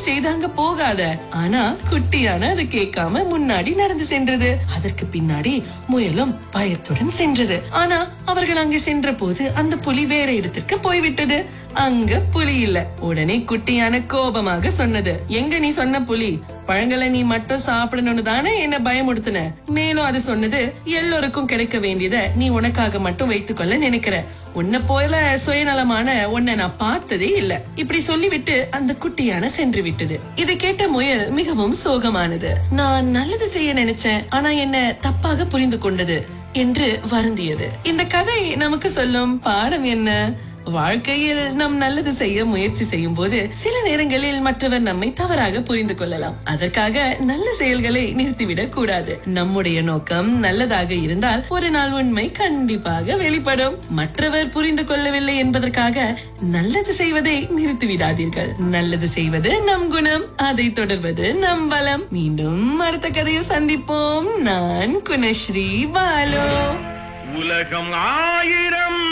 செய்து அங்க போகாத ஆனா குட்டியான அதை கேட்காம முன்னாடி நடந்து சென்றது அதற்கு பின்னாடி முயலும் பயத்துடன் சென்றது ஆனா அவர்கள் அங்கே சென்ற போது அந்த புலி வேற இடத்திற்கு போய்விட்டது அங்க புலி இல்ல உடனே குட்டியான கோபமாக சொன்னது எங்க நீ சொன்ன புலி பழங்களை நீ மட்டும் சாப்பிடணும்னு தானே என்ன பயமுடுத்தின மேலும் அது சொன்னது எல்லோருக்கும் கிடைக்க வேண்டியத நீ உனக்காக மட்டும் வைத்துக்கொள்ள நினைக்கிற உன்னை போல சுயநலமான உன்னை நான் பார்த்ததே இல்ல இப்படி சொல்லிவிட்டு அந்த குட்டியான சென்று விட்டது இதை கேட்ட முயல் மிகவும் சோகமானது நான் நல்லது செய்ய நினைச்சேன் ஆனா என்ன தப்பாக புரிந்து கொண்டது என்று வருந்தியது இந்த கதை நமக்கு சொல்லும் பாடம் என்ன வாழ்க்கையில் நாம் நல்லது செய்ய முயற்சி செய்யும் போது சில நேரங்களில் மற்றவர் நம்மை தவறாக புரிந்து கொள்ளலாம் அதற்காக நல்ல செயல்களை நிறுத்திவிடக் கூடாது நம்முடைய நோக்கம் நல்லதாக இருந்தால் ஒரு நாள் உண்மை கண்டிப்பாக வெளிப்படும் மற்றவர் புரிந்து கொள்ளவில்லை என்பதற்காக நல்லது செய்வதை நிறுத்தி விடாதீர்கள் நல்லது செய்வது நம் குணம் அதை தொடர்வது நம் பலம் மீண்டும் அடுத்த கதையில் சந்திப்போம் நான் குணஸ்ரீ பாலோ உலகம் ஆயிரம்